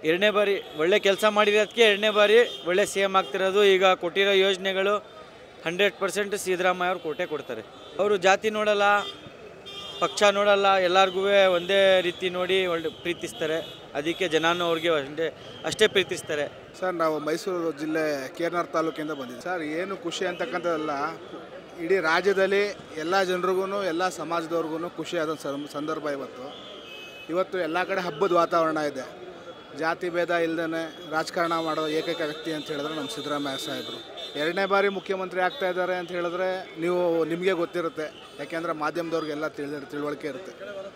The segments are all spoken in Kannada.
ಎರಡನೇ ಬಾರಿ ಒಳ್ಳೆ ಕೆಲಸ ಮಾಡಿರೋದಕ್ಕೆ ಎರಡನೇ ಬಾರಿ ಒಳ್ಳೆ ಸಿ ಎಮ್ ಆಗ್ತಿರೋದು ಈಗ ಕೊಟ್ಟಿರೋ ಯೋಜನೆಗಳು ಹಂಡ್ರೆಡ್ ಪರ್ಸೆಂಟ್ ಸಿದ್ದರಾಮಯ್ಯ ಅವ್ರು ಕೊಟ್ಟೇ ಕೊಡ್ತಾರೆ ಅವರು ಜಾತಿ ನೋಡಲ್ಲ ಪಕ್ಷ ನೋಡಲ್ಲ ಎಲ್ಲರಿಗೂ ಒಂದೇ ರೀತಿ ನೋಡಿ ಒಳ್ಳೆ ಪ್ರೀತಿಸ್ತಾರೆ ಅದಕ್ಕೆ ಜನನೂ ಅವ್ರಿಗೆ ಅಷ್ಟೇ ಅಷ್ಟೇ ಪ್ರೀತಿಸ್ತಾರೆ ಸರ್ ನಾವು ಮೈಸೂರು ಜಿಲ್ಲೆ ಕೇರ್ನಾರ್ ತಾಲೂಕಿಂದ ಬಂದಿದ್ದೀವಿ ಸರ್ ಏನು ಖುಷಿ ಅಂತಕ್ಕಂಥದ್ದಲ್ಲ ಇಡೀ ರಾಜ್ಯದಲ್ಲಿ ಎಲ್ಲ ಜನರಿಗೂ ಎಲ್ಲ ಸಮಾಜದವ್ರಿಗೂ ಖುಷಿಯಾದ ಸಂ- ಸಂದರ್ಭ ಇವತ್ತು ಇವತ್ತು ಎಲ್ಲ ಕಡೆ ಹಬ್ಬದ ವಾತಾವರಣ ಇದೆ ಜಾತಿ ಭೇದ ಇಲ್ಲದೇ ರಾಜಕಾರಣ ಮಾಡೋ ಏಕೈಕ ವ್ಯಕ್ತಿ ಅಂತ ಹೇಳಿದ್ರೆ ನಮ್ಮ ಸಿದ್ದರಾಮಯ್ಯ ಸಾಹೇಬರು ಎರಡನೇ ಬಾರಿ ಮುಖ್ಯಮಂತ್ರಿ ಆಗ್ತಾ ಇದ್ದಾರೆ ಅಂತ ಹೇಳಿದ್ರೆ ನೀವು ನಿಮಗೆ ಗೊತ್ತಿರುತ್ತೆ ಯಾಕೆಂದರೆ ಮಾಧ್ಯಮದವ್ರಿಗೆಲ್ಲ ತಿಳಿದ ತಿಳುವಳಿಕೆ ಇರುತ್ತೆ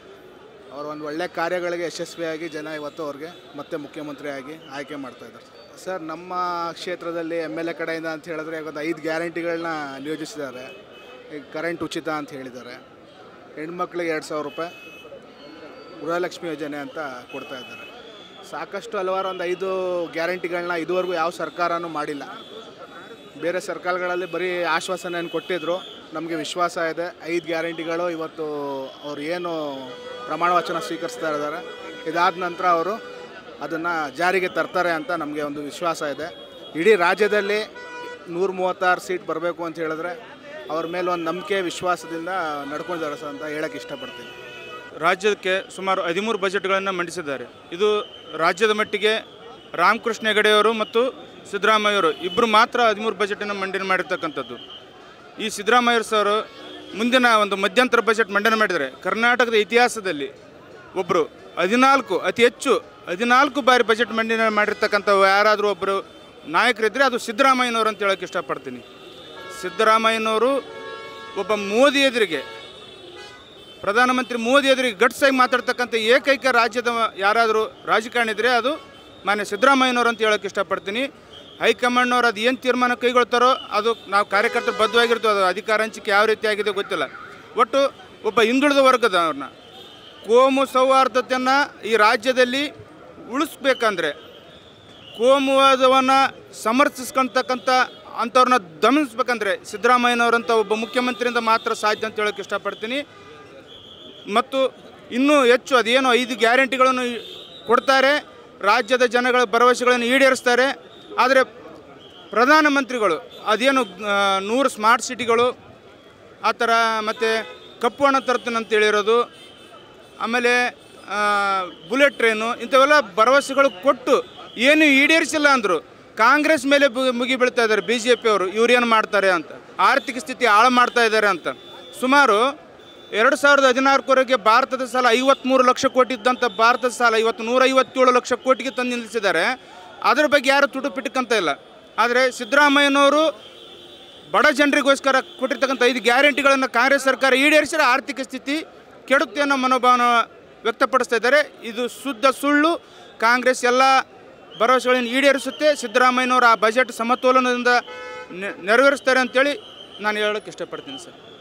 ಅವರು ಒಂದು ಒಳ್ಳೆ ಕಾರ್ಯಗಳಿಗೆ ಯಶಸ್ವಿಯಾಗಿ ಜನ ಇವತ್ತು ಅವ್ರಿಗೆ ಮತ್ತೆ ಮುಖ್ಯಮಂತ್ರಿಯಾಗಿ ಆಯ್ಕೆ ಮಾಡ್ತಾ ಇದ್ದಾರೆ ಸರ್ ನಮ್ಮ ಕ್ಷೇತ್ರದಲ್ಲಿ ಎಮ್ ಎಲ್ ಎ ಕಡೆಯಿಂದ ಅಂತ ಹೇಳಿದ್ರೆ ಒಂದು ಐದು ಗ್ಯಾರಂಟಿಗಳನ್ನ ನಿಯೋಜಿಸಿದ್ದಾರೆ ಈಗ ಕರೆಂಟ್ ಉಚಿತ ಅಂತ ಹೇಳಿದ್ದಾರೆ ಹೆಣ್ಮಕ್ಳಿಗೆ ಎರಡು ಸಾವಿರ ರೂಪಾಯಿ ಗೃಹಲಕ್ಷ್ಮಿ ಯೋಜನೆ ಅಂತ ಕೊಡ್ತಾ ಇದ್ದಾರೆ ಸಾಕಷ್ಟು ಹಲವಾರು ಒಂದು ಐದು ಗ್ಯಾರಂಟಿಗಳನ್ನ ಇದುವರೆಗೂ ಯಾವ ಸರ್ಕಾರನೂ ಮಾಡಿಲ್ಲ ಬೇರೆ ಸರ್ಕಾರಗಳಲ್ಲಿ ಬರೀ ಆಶ್ವಾಸನೆಯನ್ನು ಕೊಟ್ಟಿದ್ರು ನಮಗೆ ವಿಶ್ವಾಸ ಇದೆ ಐದು ಗ್ಯಾರಂಟಿಗಳು ಇವತ್ತು ಅವ್ರು ಏನು ಪ್ರಮಾಣ ವಚನ ಸ್ವೀಕರಿಸ್ತಾ ಇದ್ದಾರೆ ಇದಾದ ನಂತರ ಅವರು ಅದನ್ನು ಜಾರಿಗೆ ತರ್ತಾರೆ ಅಂತ ನಮಗೆ ಒಂದು ವಿಶ್ವಾಸ ಇದೆ ಇಡೀ ರಾಜ್ಯದಲ್ಲಿ ನೂರ ಮೂವತ್ತಾರು ಸೀಟ್ ಬರಬೇಕು ಅಂತ ಹೇಳಿದ್ರೆ ಅವ್ರ ಮೇಲೆ ಒಂದು ನಂಬಿಕೆ ವಿಶ್ವಾಸದಿಂದ ನಡ್ಕೊಂಡಿದ್ದಾರೆ ಸರ್ ಅಂತ ಹೇಳಕ್ಕೆ ಇಷ್ಟಪಡ್ತೀನಿ ರಾಜ್ಯಕ್ಕೆ ಸುಮಾರು ಹದಿಮೂರು ಬಜೆಟ್ಗಳನ್ನು ಮಂಡಿಸಿದ್ದಾರೆ ಇದು ರಾಜ್ಯದ ಮಟ್ಟಿಗೆ ರಾಮಕೃಷ್ಣ ಹೆಗಡೆಯವರು ಮತ್ತು ಸಿದ್ದರಾಮಯ್ಯವರು ಇಬ್ಬರು ಮಾತ್ರ ಹದಿಮೂರು ಬಜೆಟನ್ನು ಮಂಡನೆ ಮಾಡಿರ್ತಕ್ಕಂಥದ್ದು ಈ ಸಿದ್ದರಾಮಯ್ಯ ಸರ್ ಮುಂದಿನ ಒಂದು ಮಧ್ಯಂತರ ಬಜೆಟ್ ಮಂಡನೆ ಮಾಡಿದರೆ ಕರ್ನಾಟಕದ ಇತಿಹಾಸದಲ್ಲಿ ಒಬ್ಬರು ಹದಿನಾಲ್ಕು ಅತಿ ಹೆಚ್ಚು ಹದಿನಾಲ್ಕು ಬಾರಿ ಬಜೆಟ್ ಮಂಡನೆ ಮಾಡಿರ್ತಕ್ಕಂಥ ಯಾರಾದರೂ ಒಬ್ಬರು ನಾಯಕರಿದ್ದರೆ ಅದು ಸಿದ್ದರಾಮಯ್ಯನವರು ಅಂತ ಹೇಳೋಕ್ಕೆ ಇಷ್ಟಪಡ್ತೀನಿ ಸಿದ್ದರಾಮಯ್ಯನವರು ಒಬ್ಬ ಮೋದಿ ಎದುರಿಗೆ ಪ್ರಧಾನಮಂತ್ರಿ ಮೋದಿ ಎದುರಿಗೆ ಗಟ್ಸಾಗಿ ಮಾತಾಡ್ತಕ್ಕಂಥ ಏಕೈಕ ರಾಜ್ಯದ ಯಾರಾದರೂ ರಾಜಕಾರಣಿ ಇದ್ದರೆ ಅದು ಮಾನ್ಯ ಸಿದ್ದರಾಮಯ್ಯನವರು ಅಂತ ಹೇಳೋಕ್ಕೆ ಇಷ್ಟಪಡ್ತೀನಿ ಹೈಕಮಾಂಡ್ನವ್ರು ಅದು ಏನು ತೀರ್ಮಾನ ಕೈಗೊಳ್ತಾರೋ ಅದು ನಾವು ಕಾರ್ಯಕರ್ತರು ಬದ್ಧವಾಗಿರ್ತೀವಿ ಅದು ಅಧಿಕಾರ ಹಂಚಿಕೆ ಯಾವ ರೀತಿ ಆಗಿದೆ ಗೊತ್ತಿಲ್ಲ ಒಟ್ಟು ಒಬ್ಬ ಹಿಂದುಳಿದ ವರ್ಗದವ್ರನ್ನ ಕೋಮು ಸೌಹಾರ್ದತೆಯನ್ನು ಈ ರಾಜ್ಯದಲ್ಲಿ ಉಳಿಸ್ಬೇಕಂದ್ರೆ ಕೋಮುವಾದವನ್ನು ಸಮರ್ಥಿಸ್ಕೊಳ್ತಕ್ಕಂಥ ಅಂಥವ್ರನ್ನ ದಮನಿಸ್ಬೇಕಂದ್ರೆ ಸಿದ್ದರಾಮಯ್ಯನವರಂಥ ಒಬ್ಬ ಮುಖ್ಯಮಂತ್ರಿಯಿಂದ ಮಾತ್ರ ಸಾಧ್ಯ ಅಂತ ಹೇಳೋಕ್ಕೆ ಇಷ್ಟಪಡ್ತೀನಿ ಮತ್ತು ಇನ್ನೂ ಹೆಚ್ಚು ಅದೇನು ಐದು ಗ್ಯಾರಂಟಿಗಳನ್ನು ಈ- ಕೊಡ್ತಾರೆ ರಾಜ್ಯದ ಜನಗಳ ಭರವಸೆಗಳನ್ನು ಈಡೇರಿಸ್ತಾರೆ ಆದರೆ ಪ್ರಧಾನಮಂತ್ರಿಗಳು ಅದೇನು ಆ, ನೂರು ಸ್ಮಾರ್ಟ್ ಸಿಟಿಗಳು ಆ ಥರ ಮತ್ತು ಕಪ್ಪು ಹಣ ತರ್ತೀನಿ ಅಂತ ಹೇಳಿರೋದು ಆಮೇಲೆ ಆ, ಬುಲೆಟ್ ಟ್ರೈನು ಇಂಥವೆಲ್ಲ ಭರವಸೆಗಳು ಕೊಟ್ಟು ಏನು ಈಡೇರಿಸಿಲ್ಲ ಅಂದರು ಕಾಂಗ್ರೆಸ್ ಮೇಲೆ ಬು- ಮುಗಿ ಬೀಳ್ತಾ ಇದ್ದಾರೆ ಬಿ ಜೆ ಪಿಯವರು ಇವ್ರೇನು ಮಾಡ್ತಾರೆ ಅಂತ ಆರ್ಥಿಕ ಸ್ಥಿತಿ ಹಾಳು ಮಾಡ್ತಾ ಇದ್ದಾರೆ ಅಂತ ಸುಮಾರು ಎರಡು ಸಾವಿರದ ಹದಿನಾಲ್ಕವರೆಗೆ ಭಾರತದ ಸಾಲ ಐವತ್ತ್ಮೂರು ಲಕ್ಷ ಕೋಟಿ ಇದ್ದಂಥ ಭಾರತದ ಸಾಲ ಇವತ್ತು ನೂರೈವತ್ತೇಳು ಲಕ್ಷ ಕೋಟಿಗೆ ತಂದು ನಿಲ್ಲಿಸಿದ್ದಾರೆ ಅದ್ರ ಬಗ್ಗೆ ಯಾರು ತುಟು ಪಿಟಕಂತ ಇಲ್ಲ ಆದರೆ ಸಿದ್ದರಾಮಯ್ಯನವರು ಬಡ ಜನರಿಗೋಸ್ಕರ ಕೊಟ್ಟಿರ್ತಕ್ಕಂಥ ಐದು ಗ್ಯಾರಂಟಿಗಳನ್ನು ಕಾಂಗ್ರೆಸ್ ಸರ್ಕಾರ ಈಡೇರಿಸಿದ್ರೆ ಆರ್ಥಿಕ ಸ್ಥಿತಿ ಕೆಡುತ್ತೆ ಅನ್ನೋ ಮನೋಭಾವನ ವ್ಯಕ್ತಪಡಿಸ್ತಾ ಇದ್ದಾರೆ ಇದು ಶುದ್ಧ ಸುಳ್ಳು ಕಾಂಗ್ರೆಸ್ ಎಲ್ಲ ಭರವಸೆಗಳನ್ನು ಈಡೇರಿಸುತ್ತೆ ಸಿದ್ದರಾಮಯ್ಯನವರು ಆ ಬಜೆಟ್ ಸಮತೋಲನದಿಂದ ನೆ- ನೆರವೇರಿಸ್ತಾರೆ ಅಂತೇಳಿ ನಾನು ಹೇಳೋಕ್ಕೆ ಇಷ್ಟಪಡ್ತೀನಿ ಸರ್